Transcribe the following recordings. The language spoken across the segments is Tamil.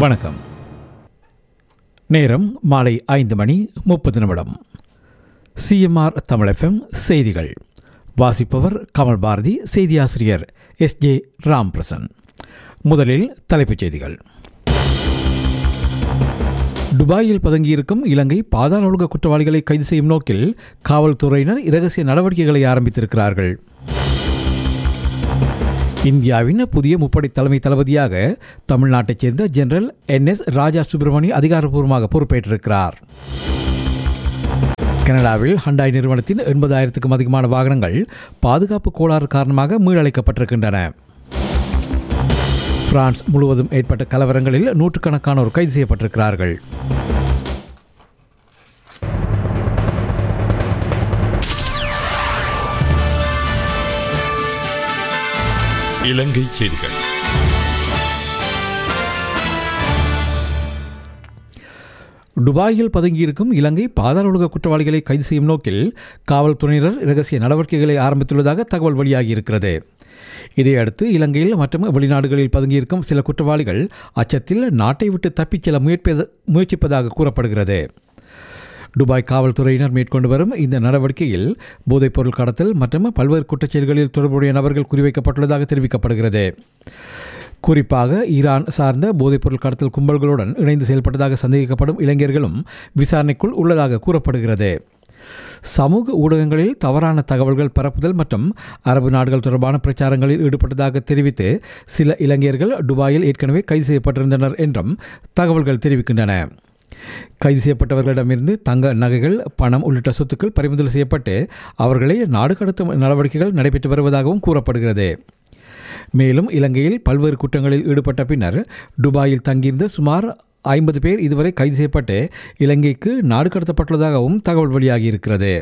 வணக்கம் நேரம் மாலை ஐந்து மணி முப்பது நிமிடம் சிஎம்ஆர் தமிழ் எஃப்எம் செய்திகள் வாசிப்பவர் கமல் பாரதி செய்தியாசிரியர் எஸ் ஜே ராம்பிரசன் முதலில் தலைப்புச் செய்திகள் துபாயில் பதுங்கியிருக்கும் இலங்கை பாதாள ஒழுங்க குற்றவாளிகளை கைது செய்யும் நோக்கில் காவல்துறையினர் இரகசிய நடவடிக்கைகளை ஆரம்பித்திருக்கிறார்கள் இந்தியாவின் புதிய முப்படை தலைமை தளபதியாக தமிழ்நாட்டைச் சேர்ந்த general N S Raja Subramani அதிகாரப்பூர்வமாக பொறுப்பேற்றிருக்கிறார் கனடாவில் ஹண்டாய் நிறுவனத்தின் எண்பதாயிரத்துக்கும் அதிகமான வாகனங்கள் பாதுகாப்பு கோளாறு காரணமாக மீளழைக்கப்பட்டிருக்கின்றன பிரான்ஸ் முழுவதும் ஏற்பட்ட கலவரங்களில் நூற்றுக்கணக்கானோர் கைது செய்யப்பட்டிருக்கிறார்கள் இலங்கை செய்திகள் துபாயில் பதுங்கியிருக்கும் இலங்கை பாதாள உலக குற்றவாளிகளை கைது செய்யும் நோக்கில் காவல்துறையினர் இரகசிய நடவடிக்கைகளை ஆரம்பித்துள்ளதாக தகவல் வெளியாகியிருக்கிறது இதையடுத்து இலங்கையில் மற்றும் வெளிநாடுகளில் பதுங்கியிருக்கும் சில குற்றவாளிகள் அச்சத்தில் நாட்டை விட்டு தப்பிச் செல்ல முயற்பது முயற்சிப்பதாக கூறப்படுகிறது துபாய் காவல்துறையினர் மேற்கொண்டு வரும் இந்த நடவடிக்கையில் போதைப்பொருள் கடத்தல் மற்றும் பல்வேறு குற்றச்செயல்களில் தொடர்புடைய நபர்கள் குறிவைக்கப்பட்டுள்ளதாக தெரிவிக்கப்படுகிறது குறிப்பாக ஈரான் சார்ந்த போதைப்பொருள் கடத்தல் கும்பல்களுடன் இணைந்து செயல்பட்டதாக சந்தேகிக்கப்படும் இளைஞர்களும் விசாரணைக்குள் உள்ளதாக கூறப்படுகிறது சமூக ஊடகங்களில் தவறான தகவல்கள் பரப்புதல் மற்றும் அரபு நாடுகள் தொடர்பான பிரச்சாரங்களில் ஈடுபட்டதாக தெரிவித்து சில இளைஞர்கள் துபாயில் ஏற்கனவே கைது செய்யப்பட்டிருந்தனர் என்றும் தகவல்கள் தெரிவிக்கின்றன கைது செய்யப்பட்டவர்களிடமிருந்து தங்க நகைகள் பணம் உள்ளிட்ட சொத்துக்கள் பறிமுதல் செய்யப்பட்டு அவர்களை நாடு கடத்தும் நடவடிக்கைகள் நடைபெற்று வருவதாகவும் கூறப்படுகிறது மேலும் இலங்கையில் பல்வேறு குற்றங்களில் ஈடுபட்ட பின்னர் துபாயில் தங்கியிருந்த சுமார் ஐம்பது பேர் இதுவரை கைது செய்யப்பட்டு இலங்கைக்கு நாடு கடத்தப்பட்டுள்ளதாகவும் தகவல் வெளியாகியிருக்கிறது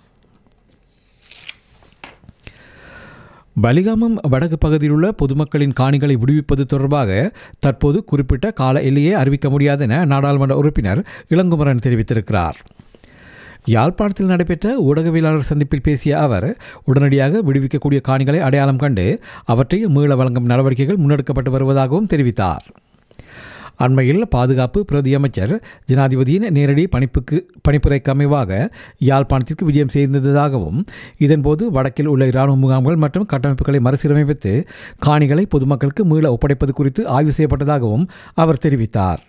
பலிகாமம் வடக்கு பகுதியில் உள்ள பொதுமக்களின் காணிகளை விடுவிப்பது தொடர்பாக தற்போது குறிப்பிட்ட கால எல்லையை அறிவிக்க முடியாது என நாடாளுமன்ற உறுப்பினர் இளங்குமரன் தெரிவித்திருக்கிறார் யாழ்ப்பாணத்தில் நடைபெற்ற ஊடகவியலாளர் சந்திப்பில் பேசிய அவர் உடனடியாக விடுவிக்கக்கூடிய காணிகளை அடையாளம் கண்டு அவற்றை மீள வழங்கும் நடவடிக்கைகள் முன்னெடுக்கப்பட்டு வருவதாகவும் தெரிவித்தார் அண்மையில் பாதுகாப்பு பிரதி அமைச்சர் ஜனாதிபதியின் நேரடி பணிப்புக்கு பணிப்புரைக்கு அமைவாக யாழ்ப்பாணத்திற்கு விஜயம் செய்திருந்ததாகவும் இதன்போது வடக்கில் உள்ள இராணுவ முகாம்கள் மற்றும் கட்டமைப்புகளை மறுசீரமைத்து காணிகளை பொதுமக்களுக்கு மீள ஒப்படைப்பது குறித்து ஆய்வு செய்யப்பட்டதாகவும் அவர் தெரிவித்தார்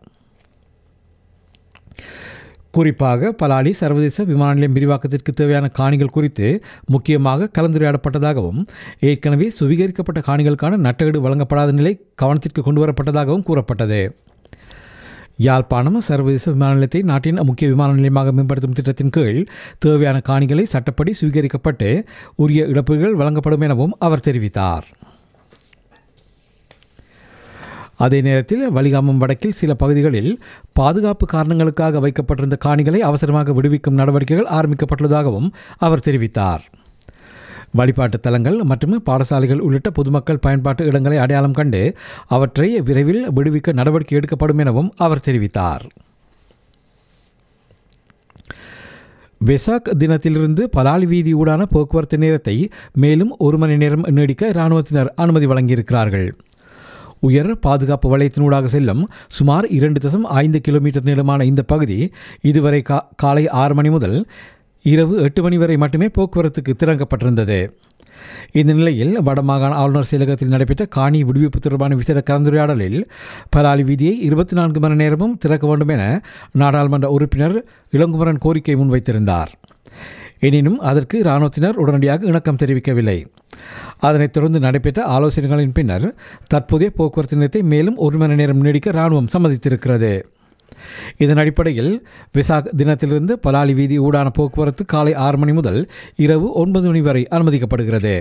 குறிப்பாக பலாலி சர்வதேச விமான நிலையம் விரிவாக்கத்திற்கு தேவையான காணிகள் குறித்து முக்கியமாக கலந்துரையாடப்பட்டதாகவும் ஏற்கனவே சுவீகரிக்கப்பட்ட காணிகளுக்கான நட்டஈடு வழங்கப்படாத நிலை கவனத்திற்கு கொண்டுவரப்பட்டதாகவும் கூறப்பட்டது யாழ்ப்பாணம் சர்வதேச விமான நிலையத்தை நாட்டின் முக்கிய விமான நிலையமாக மேம்படுத்தும் திட்டத்தின் கீழ் தேவையான காணிகளை சட்டப்படி சுவீகரிக்கப்பட்டு உரிய இழப்புகள் வழங்கப்படும் எனவும் அவர் தெரிவித்தார் அதே நேரத்தில் வலிகாமம் வடக்கில் சில பகுதிகளில் பாதுகாப்பு காரணங்களுக்காக வைக்கப்பட்டிருந்த காணிகளை அவசரமாக விடுவிக்கும் நடவடிக்கைகள் ஆரம்பிக்கப்பட்டுள்ளதாகவும் அவர் தெரிவித்தார் வழிபாட்டு தலங்கள் மற்றும் பாடசாலைகள் உள்ளிட்ட பொதுமக்கள் பயன்பாட்டு இடங்களை அடையாளம் கண்டு அவற்றை விரைவில் விடுவிக்க நடவடிக்கை எடுக்கப்படும் எனவும் அவர் தெரிவித்தார் வெசாக் தினத்திலிருந்து பலாலி வீதி ஊடான போக்குவரத்து நேரத்தை மேலும் ஒரு மணி நேரம் நீடிக்க இராணுவத்தினர் அனுமதி வழங்கியிருக்கிறார்கள் உயர் பாதுகாப்பு வளையத்தினூடாக செல்லும் சுமார் இரண்டு தசம் ஐந்து கிலோமீட்டர் நீளமான இந்த பகுதி இதுவரை கா காலை ஆறு மணி முதல் இரவு எட்டு மணி வரை மட்டுமே போக்குவரத்துக்கு திறக்கப்பட்டிருந்தது இந்த நிலையில் வடமாகாண ஆளுநர் செயலகத்தில் நடைபெற்ற காணி விடுவிப்பு தொடர்பான விசேட கலந்துரையாடலில் பலாலி வீதியை இருபத்தி நான்கு மணி நேரமும் திறக்க வேண்டும் என நாடாளுமன்ற உறுப்பினர் இளங்குமரன் கோரிக்கை முன்வைத்திருந்தார் எனினும் அதற்கு இராணுவத்தினர் உடனடியாக இணக்கம் தெரிவிக்கவில்லை அதனைத் தொடர்ந்து நடைபெற்ற ஆலோசனைகளின் பின்னர் தற்போதைய போக்குவரத்து நிலையத்தை மேலும் ஒரு மணி நேரம் நீடிக்க இராணுவம் சம்மதித்திருக்கிறது இதன் அடிப்படையில் விசாக் தினத்திலிருந்து பலாலி வீதி ஊடான போக்குவரத்து காலை ஆறு மணி முதல் இரவு ஒன்பது மணி வரை அனுமதிக்கப்படுகிறது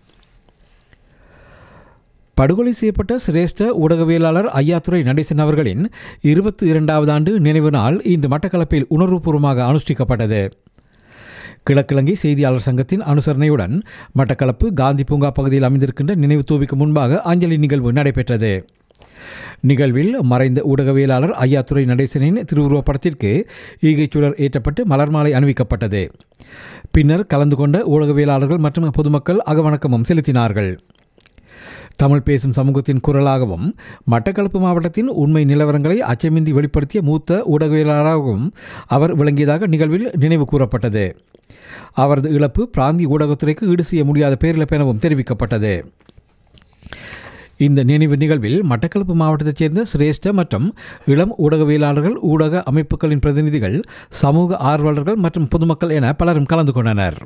படுகொலை செய்யப்பட்ட சிரேஷ்ட ஊடகவியலாளர் ஐயாத்துறை நடேசன் அவர்களின் இருபத்தி இரண்டாவது ஆண்டு நினைவு நாள் இன்று மட்டக்களப்பில் உணர்வுபூர்வமாக அனுஷ்டிக்கப்பட்டது கிழக்கிழங்கை செய்தியாளர் சங்கத்தின் அனுசரணையுடன் மட்டக்களப்பு காந்தி பூங்கா பகுதியில் அமைந்திருக்கின்ற நினைவு தூவிக்கு முன்பாக அஞ்சலி நிகழ்வு நடைபெற்றது நிகழ்வில் மறைந்த ஊடகவியலாளர் ஐயாத்துறை நடேசனின் திருவுருவப் படத்திற்கு ஈகைச்சுடர் ஏற்றப்பட்டு மலர் மாலை அணிவிக்கப்பட்டது பின்னர் கலந்து கொண்ட ஊடகவியலாளர்கள் மற்றும் பொதுமக்கள் அகவணக்கமும் செலுத்தினார்கள் தமிழ் பேசும் சமூகத்தின் குரலாகவும் மட்டக்களப்பு மாவட்டத்தின் உண்மை நிலவரங்களை அச்சமின்றி வெளிப்படுத்திய மூத்த ஊடகவியலாளராகவும் அவர் விளங்கியதாக நிகழ்வில் நினைவு கூறப்பட்டது அவரது இழப்பு பிராந்திய ஊடகத்துறைக்கு ஈடு செய்ய முடியாத பேரிழப்பு எனவும் தெரிவிக்கப்பட்டது இந்த நினைவு நிகழ்வில் மட்டக்களப்பு மாவட்டத்தைச் சேர்ந்த சிரேஷ்ட மற்றும் இளம் ஊடகவியலாளர்கள் ஊடக அமைப்புகளின் பிரதிநிதிகள் சமூக ஆர்வலர்கள் மற்றும் பொதுமக்கள் என பலரும் கலந்து கொண்டனர்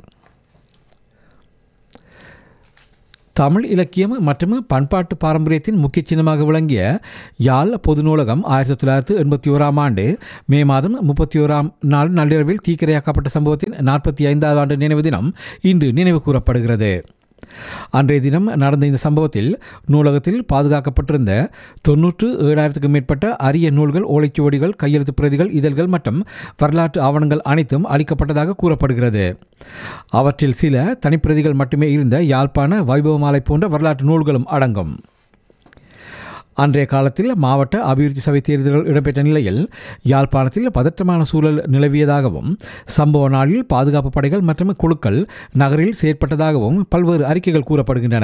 தமிழ் இலக்கியம் மற்றும் பண்பாட்டு பாரம்பரியத்தின் முக்கிய சின்னமாக விளங்கிய யாழ் பொது நூலகம் ஆயிரத்தி தொள்ளாயிரத்து எண்பத்தி ஓராம் ஆண்டு மே மாதம் முப்பத்தி ஓராம் நாள் நள்ளிரவில் தீக்கிரையாக்கப்பட்ட சம்பவத்தின் நாற்பத்தி ஐந்தாவது ஆண்டு நினைவு தினம் இன்று நினைவு கூறப்படுகிறது அன்றைய தினம் நடந்த இந்த சம்பவத்தில் நூலகத்தில் பாதுகாக்கப்பட்டிருந்த தொன்னூற்று ஏழாயிரத்துக்கும் மேற்பட்ட அரிய நூல்கள் ஓலைச்சுவடிகள் கையெழுத்து பிரதிகள் இதழ்கள் மற்றும் வரலாற்று ஆவணங்கள் அனைத்தும் அளிக்கப்பட்டதாக கூறப்படுகிறது அவற்றில் சில தனிப்பிரதிகள் மட்டுமே இருந்த யாழ்ப்பாண வைபவமாலை போன்ற வரலாற்று நூல்களும் அடங்கும் அன்றைய காலத்தில் மாவட்ட அபிவிருத்தி சபை தேர்தல்கள் இடம்பெற்ற நிலையில் யாழ்ப்பாணத்தில் பதற்றமான சூழல் நிலவியதாகவும் சம்பவ நாளில் பாதுகாப்பு படைகள் மற்றும் குழுக்கள் நகரில் செயற்பட்டதாகவும் பல்வேறு அறிக்கைகள் கூறப்படுகின்றன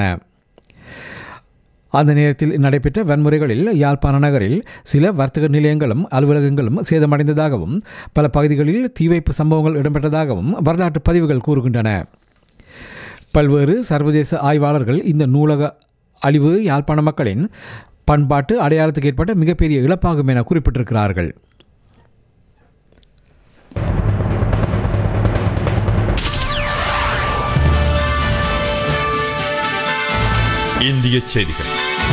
அந்த நேரத்தில் நடைபெற்ற வன்முறைகளில் யாழ்ப்பாண நகரில் சில வர்த்தக நிலையங்களும் அலுவலகங்களும் சேதமடைந்ததாகவும் பல பகுதிகளில் தீவைப்பு சம்பவங்கள் இடம்பெற்றதாகவும் வரலாற்று பதிவுகள் கூறுகின்றன பல்வேறு சர்வதேச ஆய்வாளர்கள் இந்த நூலக அழிவு யாழ்ப்பாண மக்களின் பண்பாட்டு அடையாளத்துக்கு ஏற்பட்ட மிகப்பெரிய இழப்பாகும் என குறிப்பிட்டிருக்கிறார்கள் இந்திய செய்திகள்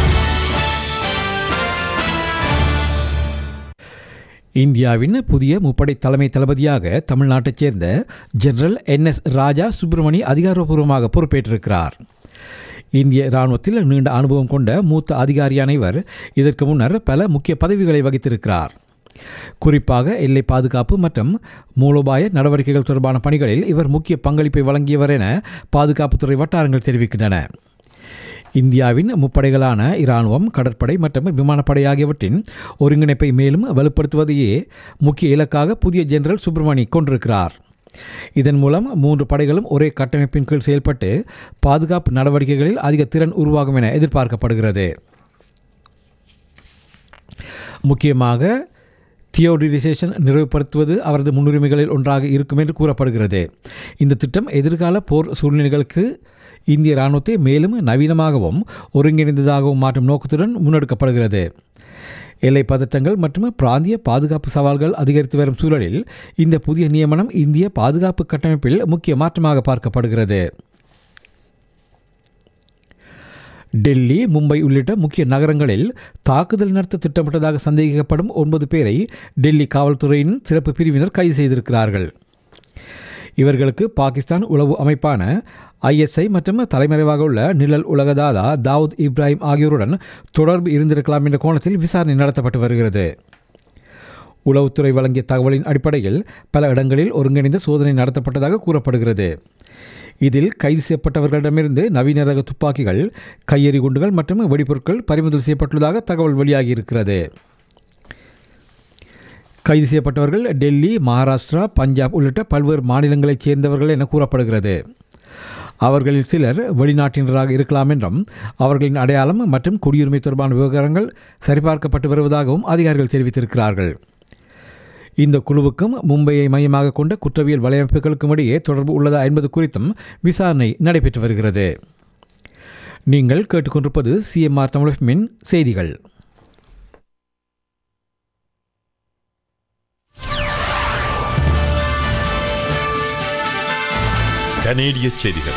இந்தியாவின் புதிய முப்படை தலைமை தளபதியாக தமிழ்நாட்டைச் சேர்ந்த general N S Raja Subramani அதிகாரப்பூர்வமாக பொறுப்பேற்றிருக்கிறார் இந்திய இராணுவத்தில் நீண்ட அனுபவம் கொண்ட மூத்த அதிகாரியான இவர் இதற்கு முன்னர் பல முக்கிய பதவிகளை வகித்திருக்கிறார் குறிப்பாக எல்லை பாதுகாப்பு மற்றும் மூலோபாய நடவடிக்கைகள் தொடர்பான பணிகளில் இவர் முக்கிய பங்களிப்பை வழங்கியவர் என பாதுகாப்புத்துறை வட்டாரங்கள் தெரிவிக்கின்றன இந்தியாவின் முப்படைகளான இராணுவம் கடற்படை மற்றும் விமானப்படை ஆகியவற்றின் ஒருங்கிணைப்பை மேலும் வலுப்படுத்துவதையே முக்கிய இலக்காக புதிய ஜெனரல் சுப்பிரமணி கொண்டிருக்கிறார் இதன் மூலம் மூன்று படைகளும் ஒரே கட்டமைப்பின் கீழ் செயல்பட்டு பாதுகாப்பு நடவடிக்கைகளில் அதிக திறன் உருவாகும் என எதிர்பார்க்கப்படுகிறது முக்கியமாக தியோடிசேஷன் நிறைவுபடுத்துவது அவரது முன்னுரிமைகளில் ஒன்றாக இருக்கும் என்று கூறப்படுகிறது இந்த திட்டம் எதிர்கால போர் சூழ்நிலைகளுக்கு இந்திய இராணுவத்தை மேலும் நவீனமாகவும் ஒருங்கிணைந்ததாகவும் மாற்றும் நோக்கத்துடன் முன்னெடுக்கப்படுகிறது எல்லை பதற்றங்கள் மற்றும் பிராந்திய பாதுகாப்பு சவால்கள் அதிகரித்து வரும் சூழலில் இந்த புதிய நியமனம் இந்திய பாதுகாப்பு கட்டமைப்பில் முக்கிய மாற்றமாக பார்க்கப்படுகிறது டெல்லி மும்பை உள்ளிட்ட முக்கிய நகரங்களில் தாக்குதல் நடத்த திட்டமிட்டதாக சந்தேகிக்கப்படும் ஒன்பது பேரை டெல்லி காவல்துறையின் சிறப்பு பிரிவினர் கைது செய்திருக்கிறார்கள் இவர்களுக்கு பாகிஸ்தான் உளவு அமைப்பான ஐஎஸ்ஐ மற்றும் தலைமறைவாக உள்ள நிழல் உலகதாதா தாவூத் இப்ராஹிம் ஆகியோருடன் தொடர்பு இருந்திருக்கலாம் என்ற கோணத்தில் விசாரணை நடத்தப்பட்டு வருகிறது உளவுத்துறை வழங்கிய தகவலின் அடிப்படையில் பல இடங்களில் ஒருங்கிணைந்த சோதனை நடத்தப்பட்டதாக கூறப்படுகிறது இதில் கைது செய்யப்பட்டவர்களிடமிருந்து நவீன ரக துப்பாக்கிகள் கையெறி குண்டுகள் மற்றும் வெடிபொருட்கள் பறிமுதல் செய்யப்பட்டுள்ளதாக தகவல் வெளியாகியிருக்கிறது கைது செய்யப்பட்டவர்கள் டெல்லி மகாராஷ்டிரா பஞ்சாப் உள்ளிட்ட பல்வேறு மாநிலங்களைச் சேர்ந்தவர்கள் என கூறப்படுகிறது அவர்களில் சிலர் வெளிநாட்டினராக இருக்கலாம் என்றும் அவர்களின் அடையாளம் மற்றும் குடியுரிமை தொடர்பான விவகாரங்கள் சரிபார்க்கப்பட்டு வருவதாகவும் அதிகாரிகள் தெரிவித்திருக்கிறார்கள் இந்த குழுவுக்கும் மும்பையை மையமாக கொண்ட குற்றவியல் வலையமைப்புகளுக்கும் இடையே தொடர்பு உள்ளதா என்பது குறித்தும் விசாரணை நடைபெற்று வருகிறது நீங்கள் கேட்டுக்கொண்டிருப்பது சிஎம்ஆர் தமிழ் செய்திகள் கனேடிய செய்திகள்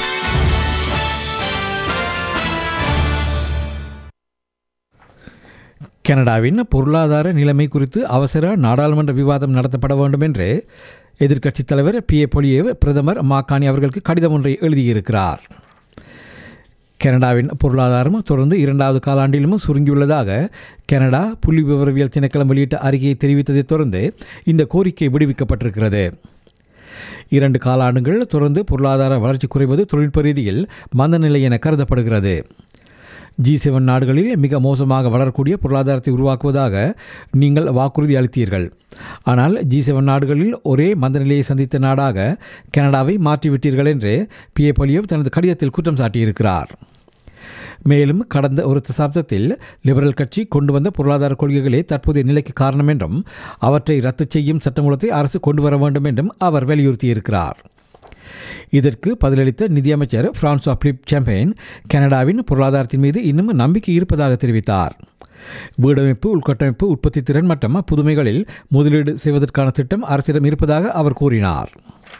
கனடாவின் பொருளாதார நிலைமை குறித்து அவசர நாடாளுமன்ற விவாதம் நடத்தப்பட வேண்டும் என்று எதிர்க்கட்சித் தலைவர் பி ஏ பொலியேவ் பிரதமர் மாகாணி அவர்களுக்கு கடிதம் ஒன்றை எழுதியிருக்கிறார் கனடாவின் பொருளாதாரம் தொடர்ந்து இரண்டாவது காலாண்டிலும் சுருங்கியுள்ளதாக கனடா புள்ளி விவரவியல் திணைக்களம் வெளியிட்ட அறிக்கையை தெரிவித்ததைத் தொடர்ந்து இந்த கோரிக்கை விடுவிக்கப்பட்டிருக்கிறது இரண்டு காலாண்டுகள் தொடர்ந்து பொருளாதார வளர்ச்சி குறைவது தொழில்நுட்ப ரீதியில் மந்த நிலை என கருதப்படுகிறது ஜி செவன் நாடுகளில் மிக மோசமாக வளரக்கூடிய பொருளாதாரத்தை உருவாக்குவதாக நீங்கள் வாக்குறுதி அளித்தீர்கள் ஆனால் ஜி செவன் நாடுகளில் ஒரே மந்த நிலையை சந்தித்த நாடாக கனடாவை மாற்றிவிட்டீர்கள் என்று பி ஏ பொலியோவ் தனது கடிதத்தில் குற்றம் சாட்டியிருக்கிறார் மேலும் கடந்த ஒரு தசாப்தத்தில் லிபரல் கட்சி கொண்டு வந்த பொருளாதார கொள்கைகளே தற்போதைய நிலைக்கு காரணம் என்றும் அவற்றை ரத்து செய்யும் சட்டமூலத்தை அரசு கொண்டு வர வேண்டும் என்றும் அவர் வலியுறுத்தியிருக்கிறார் இதற்கு பதிலளித்த நிதியமைச்சர் பிரான்சுவா பிலிப் சாம்பேன் கனடாவின் பொருளாதாரத்தின் மீது இன்னும் நம்பிக்கை இருப்பதாக தெரிவித்தார் வீடமைப்பு உள்கட்டமைப்பு உற்பத்தி திறன் மற்றும் புதுமைகளில் முதலீடு செய்வதற்கான திட்டம் அரசிடம் இருப்பதாக அவர் கூறினார்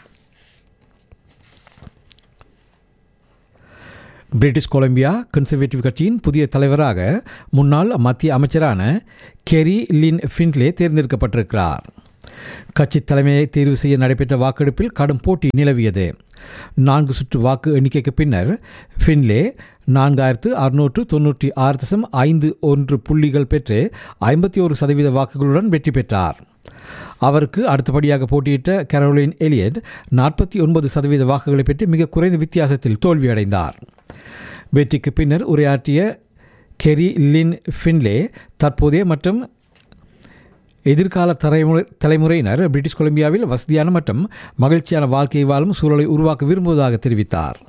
பிரிட்டிஷ் கொலம்பியா கன்சர்வேட்டிவ் கட்சியின் புதிய தலைவராக முன்னாள் மத்திய அமைச்சரான கெரி லின் ஃபின்லே தேர்ந்தெடுக்கப்பட்டிருக்கிறார் கட்சி தலைமையை தேர்வு செய்ய நடைபெற்ற வாக்கெடுப்பில் கடும் போட்டி நிலவியது நான்கு சுற்று வாக்கு எண்ணிக்கைக்கு பின்னர் ஃபின்லே நான்காயிரத்து அறுநூற்று தொன்னூற்றி ஆறு தசம் ஐந்து ஒன்று புள்ளிகள் பெற்று ஐம்பத்தி ஒரு சதவீத வாக்குகளுடன் வெற்றி பெற்றார் அவருக்கு அடுத்தபடியாக போட்டியிட்ட கரோலின் எலியட் நாற்பத்தி ஒன்பது சதவீத வாக்குகளை பெற்று மிக குறைந்த வித்தியாசத்தில் தோல்வியடைந்தார் வெற்றிக்கு பின்னர் உரையாற்றிய கெரி லின் ஃபின்லே தற்போதைய மற்றும் எதிர்கால தலைமுறை தலைமுறையினர் பிரிட்டிஷ் கொலம்பியாவில் வசதியான மற்றும் மகிழ்ச்சியான வாழ்க்கை வாழும் சூழலை உருவாக்க விரும்புவதாக தெரிவித்தார்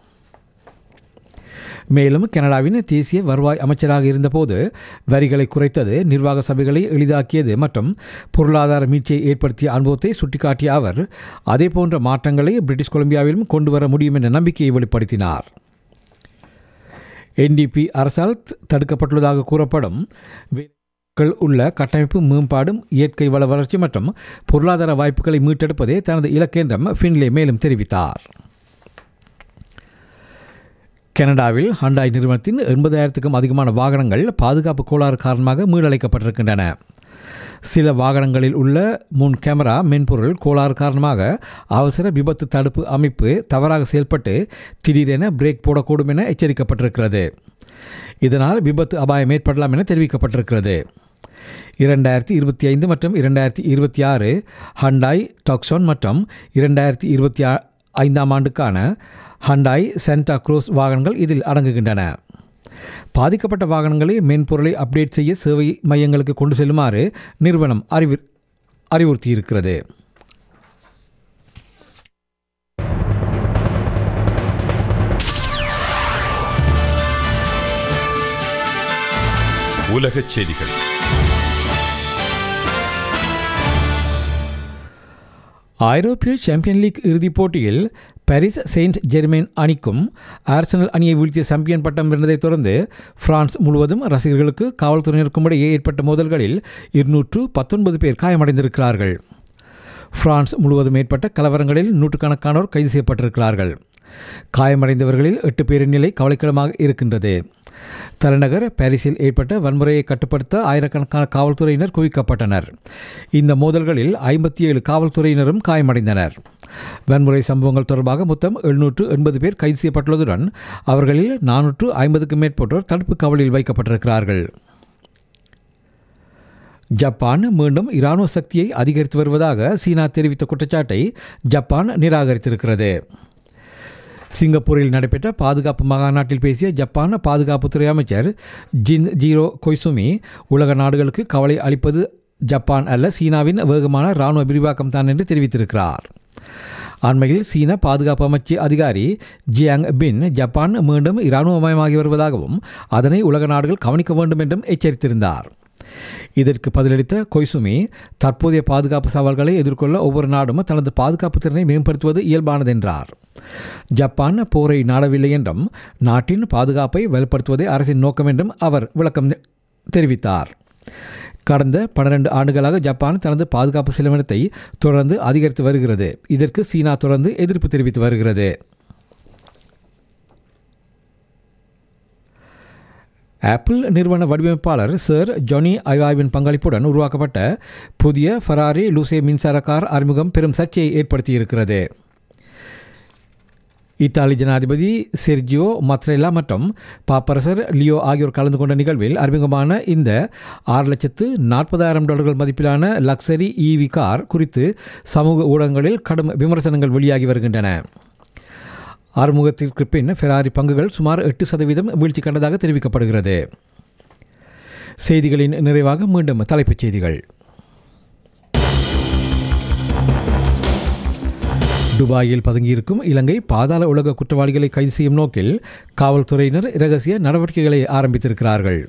மேலும் கனடாவின் தேசிய வருவாய் அமைச்சராக இருந்தபோது வரிகளை குறைத்தது நிர்வாக சபைகளை எளிதாக்கியது மற்றும் பொருளாதார மீட்சியை ஏற்படுத்திய அனுபவத்தை சுட்டிக்காட்டிய அவர் அதே போன்ற மாற்றங்களை பிரிட்டிஷ் கொலம்பியாவிலும் கொண்டு வர முடியும் என்ற நம்பிக்கையை வெளிப்படுத்தினார் என்டிபி அரசால் தடுக்கப்பட்டுள்ளதாக கூறப்படும் கள் உள்ள கட்டமைப்பு மேம்பாடும் இயற்கை வள வளர்ச்சி மற்றும் பொருளாதார வாய்ப்புகளை மீட்டெடுப்பதே தனது இலக்கென்றும் ஃபின்லே மேலும் தெரிவித்தார் கனடாவில் ஹண்டாய் நிறுவனத்தின் எண்பதாயிரத்துக்கும் அதிகமான வாகனங்கள் பாதுகாப்பு கோளாறு காரணமாக மீளழைக்கப்பட்டிருக்கின்றன சில வாகனங்களில் உள்ள முன் கேமரா மென்பொருள் கோளாறு காரணமாக அவசர விபத்து தடுப்பு அமைப்பு தவறாக செயல்பட்டு திடீரென பிரேக் போடக்கூடும் என எச்சரிக்கப்பட்டிருக்கிறது இதனால் விபத்து அபாயம் ஏற்படலாம் என தெரிவிக்கப்பட்டிருக்கிறது இரண்டாயிரத்தி இருபத்தி ஐந்து மற்றும் இரண்டாயிரத்தி இருபத்தி ஆறு ஹண்டாய் டாக்ஸான் மற்றும் இரண்டாயிரத்தி இருபத்தி ஐந்தாம் ஆண்டுக்கான ஹண்டாய் சென்டா க்ரூஸ் வாகனங்கள் இதில் அடங்குகின்றன பாதிக்கப்பட்ட வாகனங்களை மென்பொருளை அப்டேட் செய்ய சேவை மையங்களுக்கு கொண்டு செல்லுமாறு நிறுவனம் அறிவு அறிவுறுத்தியிருக்கிறது உலகச் செய்திகள் ஐரோப்பிய சாம்பியன் லீக் இறுதிப் போட்டியில் பாரிஸ் செயின்ட் ஜெர்மைன் அணிக்கும் ஆர்சனல் அணியை வீழ்த்திய சாம்பியன் பட்டம் வென்றதைத் தொடர்ந்து பிரான்ஸ் முழுவதும் ரசிகர்களுக்கு காவல்துறையினருக்கும் இடையே ஏற்பட்ட மோதல்களில் இருநூற்று பத்தொன்பது பேர் காயமடைந்திருக்கிறார்கள் பிரான்ஸ் முழுவதும் ஏற்பட்ட கலவரங்களில் நூற்றுக்கணக்கானோர் கைது செய்யப்பட்டிருக்கிறார்கள் காயமடைந்தவர்களில் எட்டு பேரின் நிலை கவலைக்கிடமாக இருக்கின்றது தலைநகர் பாரிஸில் ஏற்பட்ட வன்முறையை கட்டுப்படுத்த ஆயிரக்கணக்கான காவல்துறையினர் குவிக்கப்பட்டனர் இந்த மோதல்களில் ஐம்பத்தி ஏழு காவல்துறையினரும் காயமடைந்தனர் வன்முறை சம்பவங்கள் தொடர்பாக மொத்தம் எழுநூற்று எண்பது பேர் கைது செய்யப்பட்டுள்ளதுடன் அவர்களில் நானூற்று ஐம்பதுக்கும் மேற்பட்டோர் தடுப்பு காவலில் வைக்கப்பட்டிருக்கிறார்கள் ஜப்பான் மீண்டும் இராணுவ சக்தியை அதிகரித்து வருவதாக சீனா தெரிவித்த குற்றச்சாட்டை ஜப்பான் நிராகரித்திருக்கிறது சிங்கப்பூரில் நடைபெற்ற பாதுகாப்பு மாநாட்டில் பேசிய ஜப்பான் பாதுகாப்புத்துறை அமைச்சர் ஜின் ஜீரோ கொய்சுமி உலக நாடுகளுக்கு கவலை அளிப்பது ஜப்பான் அல்ல சீனாவின் வேகமான இராணுவ விரிவாக்கம் தான் என்று தெரிவித்திருக்கிறார் அண்மையில் சீன பாதுகாப்பு அமைச்சு அதிகாரி ஜியாங் பின் ஜப்பான் மீண்டும் இராணுவமயமாகி வருவதாகவும் அதனை உலக நாடுகள் கவனிக்க வேண்டும் என்றும் எச்சரித்திருந்தார் இதற்கு பதிலளித்த கொய்சுமி தற்போதைய பாதுகாப்பு சவால்களை எதிர்கொள்ள ஒவ்வொரு நாடும் தனது பாதுகாப்பு திறனை மேம்படுத்துவது இயல்பானது என்றார் ஜப்பான் போரை நாடவில்லை என்றும் நாட்டின் பாதுகாப்பை வலுப்படுத்துவதே அரசின் நோக்கம் என்றும் அவர் விளக்கம் தெரிவித்தார் கடந்த பன்னிரண்டு ஆண்டுகளாக ஜப்பான் தனது பாதுகாப்பு செலவினத்தை தொடர்ந்து அதிகரித்து வருகிறது இதற்கு சீனா தொடர்ந்து எதிர்ப்பு தெரிவித்து வருகிறது ஆப்பிள் நிறுவன வடிவமைப்பாளர் சர் ஜொனி ஐவாவின் பங்களிப்புடன் உருவாக்கப்பட்ட புதிய ஃபராரி லூசே மின்சார கார் அறிமுகம் பெரும் சர்ச்சையை ஏற்படுத்தியிருக்கிறது இத்தாலி ஜனாதிபதி செர்ஜியோ மத்ரேலா மற்றும் பாப்பரசர் லியோ ஆகியோர் கலந்து கொண்ட நிகழ்வில் அறிமுகமான இந்த ஆறு லட்சத்து நாற்பதாயிரம் டாலர்கள் மதிப்பிலான லக்ஸரி ஈவி கார் குறித்து சமூக ஊடகங்களில் கடும் விமர்சனங்கள் வெளியாகி வருகின்றன ஆறுமுகத்திற்கு பின் ஃபெராரி பங்குகள் சுமார் எட்டு சதவீதம் வீழ்ச்சி கண்டதாக தெரிவிக்கப்படுகிறது செய்திகளின் நிறைவாக மீண்டும் தலைப்புச் செய்திகள் துபாயில் பதுங்கியிருக்கும் இலங்கை பாதாள உலக குற்றவாளிகளை கைது செய்யும் நோக்கில் காவல்துறையினர் இரகசிய நடவடிக்கைகளை ஆரம்பித்திருக்கிறார்கள்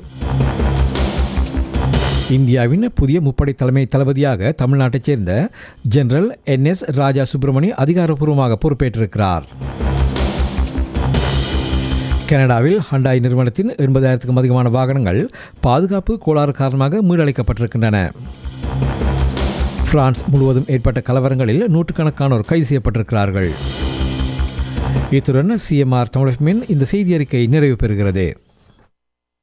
இந்தியாவின் புதிய முப்படை தலைமை தளபதியாக தமிழ்நாட்டைச் சேர்ந்த general N S Raja Subramani அதிகாரப்பூர்வமாக பொறுப்பேற்றிருக்கிறார் கனடாவில் ஹண்டாய் நிறுவனத்தின் எண்பதாயிரத்துக்கும் அதிகமான வாகனங்கள் பாதுகாப்பு கோளாறு காரணமாக மீளளிக்கப்பட்டிருக்கின்றன பிரான்ஸ் முழுவதும் ஏற்பட்ட கலவரங்களில் நூற்றுக்கணக்கானோர் கைது செய்யப்பட்டிருக்கிறார்கள் இத்துடன் சிஎம்ஆர் தமிழகமின் இந்த செய்தி அறிக்கை நிறைவு பெறுகிறது